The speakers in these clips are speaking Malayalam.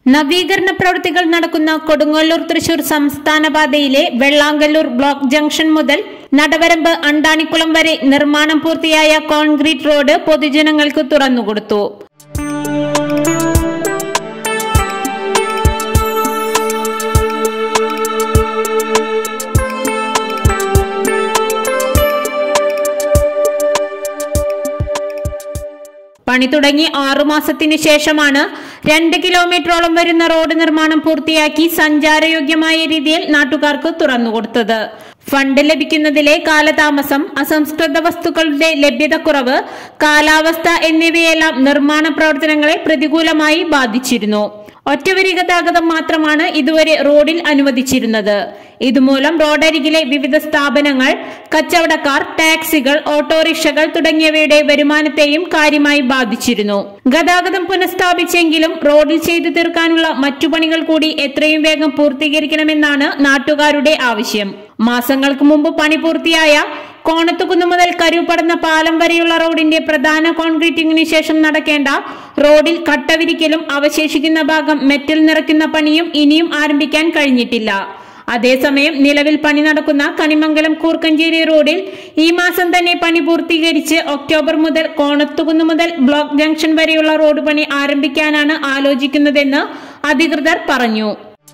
നവീകരണ പ്രവൃത്തികൾ നടക്കുന്ന കൊടുങ്ങല്ലൂർ തൃശൂർ സംസ്ഥാന പാതയിലെ വെള്ളാങ്കല്ലൂർ ബ്ലോക്ക് ജംഗ്ഷൻ മുതൽ നടവരമ്പ് അണ്ടാണിക്കുളം വരെ നിർമ്മാണം പൂർത്തിയായ കോൺക്രീറ്റ് റോഡ് പൊതുജനങ്ങൾക്ക് തുറന്നുകൊടുത്തു പണി തുടങ്ങി ആറുമാസത്തിന് ശേഷമാണ് രണ്ട് കിലോമീറ്ററോളം വരുന്ന റോഡ് നിർമ്മാണം പൂർത്തിയാക്കി സഞ്ചാരയോഗ്യമായ രീതിയിൽ നാട്ടുകാർക്ക് തുറന്നുകൊടുത്തത് ഫണ്ട് ലഭിക്കുന്നതിലെ കാലതാമസം അസംസ്കൃത വസ്തുക്കളുടെ ലഭ്യതക്കുറവ് കാലാവസ്ഥ എന്നിവയെല്ലാം നിർമ്മാണ പ്രവർത്തനങ്ങളെ പ്രതികൂലമായി ബാധിച്ചിരുന്നു ഒറ്റവരി ഗതാഗതം മാത്രമാണ് ഇതുവരെ റോഡിൽ അനുവദിച്ചിരുന്നത് ഇതുമൂലം റോഡരികിലെ വിവിധ സ്ഥാപനങ്ങൾ കച്ചവടക്കാർ ടാക്സികൾ ഓട്ടോറിക്ഷകൾ തുടങ്ങിയവയുടെ വരുമാനത്തെയും കാര്യമായി ബാധിച്ചിരുന്നു ഗതാഗതം പുനഃസ്ഥാപിച്ചെങ്കിലും റോഡിൽ ചെയ്തു തീർക്കാനുള്ള മറ്റു പണികൾ കൂടി എത്രയും വേഗം പൂർത്തീകരിക്കണമെന്നാണ് നാട്ടുകാരുടെ ആവശ്യം മാസങ്ങൾക്ക് മുമ്പ് പണി പൂർത്തിയായ കോണത്തുകുന്ന് മുതൽ കരുപ്പടന്ന പാലം വരെയുള്ള റോഡിന്റെ പ്രധാന കോൺക്രീറ്റിംഗിന് ശേഷം നടക്കേണ്ട റോഡിൽ കട്ടവിരിക്കലും അവശേഷിക്കുന്ന ഭാഗം മെറ്റൽ നിറയ്ക്കുന്ന പണിയും ഇനിയും ആരംഭിക്കാൻ കഴിഞ്ഞിട്ടില്ല അതേസമയം നിലവിൽ പണി നടക്കുന്ന കണിമംഗലം കൂർക്കഞ്ചേരി റോഡിൽ ഈ മാസം തന്നെ പണി പൂർത്തീകരിച്ച് ഒക്ടോബർ മുതൽ കോണത്തുകുന്ന് മുതൽ ബ്ലോക്ക് ജംഗ്ഷൻ വരെയുള്ള റോഡ് പണി ആരംഭിക്കാനാണ് ആലോചിക്കുന്നതെന്ന് അധികൃതർ പറഞ്ഞു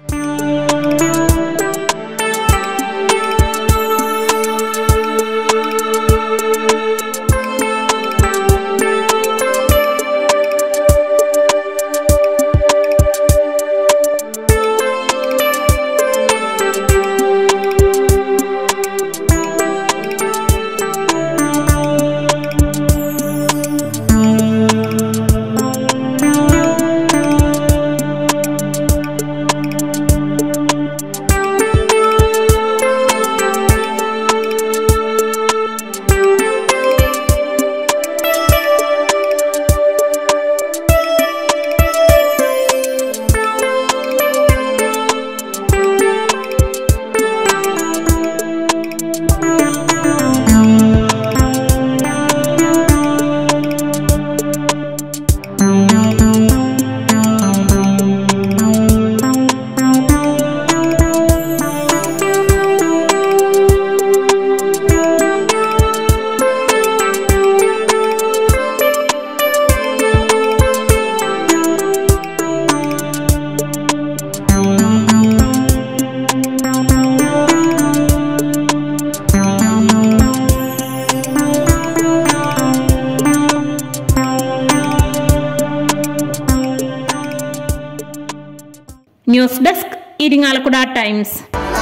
news desk Irinjalakuda times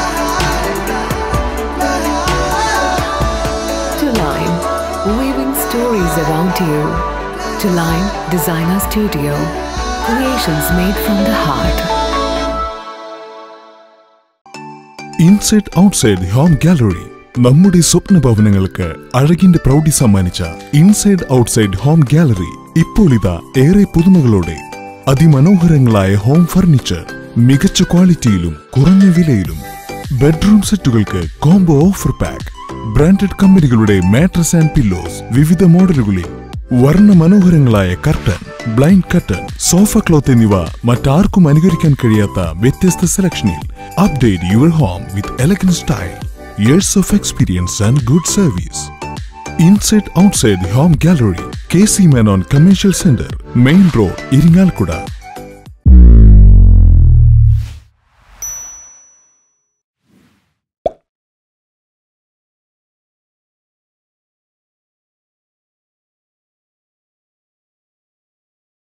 To Line, weaving stories around you. To Line Designer Studio, creations made from the heart. Inside outside home gallery നമ്മുടെ സ്വപ്ന ഭവനങ്ങൾക്ക് അഴകിന്റെ പ്രൗഢി സമ്മാനിച്ച ഇൻസൈഡ് ഔട്ട്സൈഡ് ഹോം ഗാലറി ഇപ്പോൾ ഇതാ ഏറെ പുതുമകളോടെ അതിമനോഹരങ്ങളായ ഹോം ഫർണിച്ചർ മികച്ച ക്വാളിറ്റിയിലും കുറഞ്ഞ വിലയിലും ബെഡ്റൂം സെറ്റുകൾക്ക് കോംബോ ഓഫർ പാക്ക് ബ്രാൻഡഡ് കമ്പനികളുടെ മാട്രസ് ആൻഡ് പില്ലോസ് വിവിധ മോഡലുകളിൽ വർണ്ണ മനോഹരങ്ങളായ curtain blind curtain sofa cloth എന്നിവ മറ്റാർക്കും അനുകരിക്കാൻ കഴിയാത്ത വ്യത്യസ്ത സെലക്ഷനിൽ update your home with elegant style years of experience and good service inside outside home gallery K C Menon commercial centre main road Irinjalakuda